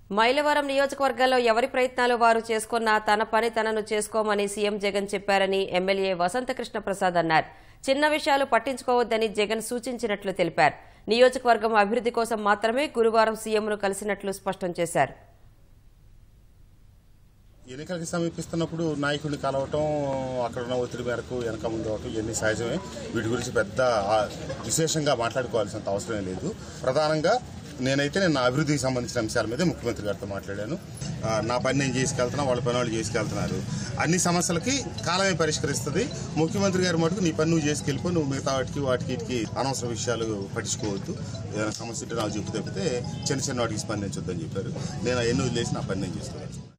మైలవరం నియోజకవర్గంలో ఎవరి ప్రయత్నాలు వారు చేసుకున్నా తన పని తనను చేసుకోమని సీఎం జగన్ చెప్పారని ఎమ్మెల్యే వసంతకృష్ణ ప్రసాద్ అన్నారు చిన్న విషయాలు పట్టించుకోవద్దని జగన్ సూచించినట్లు తెలిపారు నియోజకవర్గం అభివృద్ధి కోసం మాత్రమే గురువారం సీఎంను కలిసినట్లు స్పష్టం చేశారు ఎన్నికలకి సమీపిస్తున్నప్పుడు నాయకుడిని కలవటం అక్కడ ఉన్న ఒత్తిడి మేరకు వెనక ముందు అవటం ఇవన్నీ సహజమే వీటి గురించి పెద్ద ఆ, విశేషంగా మాట్లాడుకోవాల్సినంత అవసరం లేదు ప్రధానంగా నేనైతే నేను నా అభివృద్ధికి సంబంధించిన అంశాల మీద ముఖ్యమంత్రి గారితో మాట్లాడాను ఆ, నా పని నేను చేసుకెళ్తున్నా వాళ్ళ పని వాళ్ళు చేసుకెళ్తున్నారు అన్ని సమస్యలకి కాలమే పరిష్కరిస్తుంది ముఖ్యమంత్రి గారి మటుకు నీ పని నువ్వు చేసుకెళ్ళిపో నువ్వు మిగతా వాటికి వాటికి వీటికి అనవసర విషయాలు పట్టించుకోవద్దు ఏదైనా సమస్య ఉంటే నాకు చెప్పు తప్పితే చిన్న చిన్న వాటికి స్పందించొద్దని చెప్పారు నేను ఎన్నో వదిలేసి నా పని నేను చేసుకోవచ్చు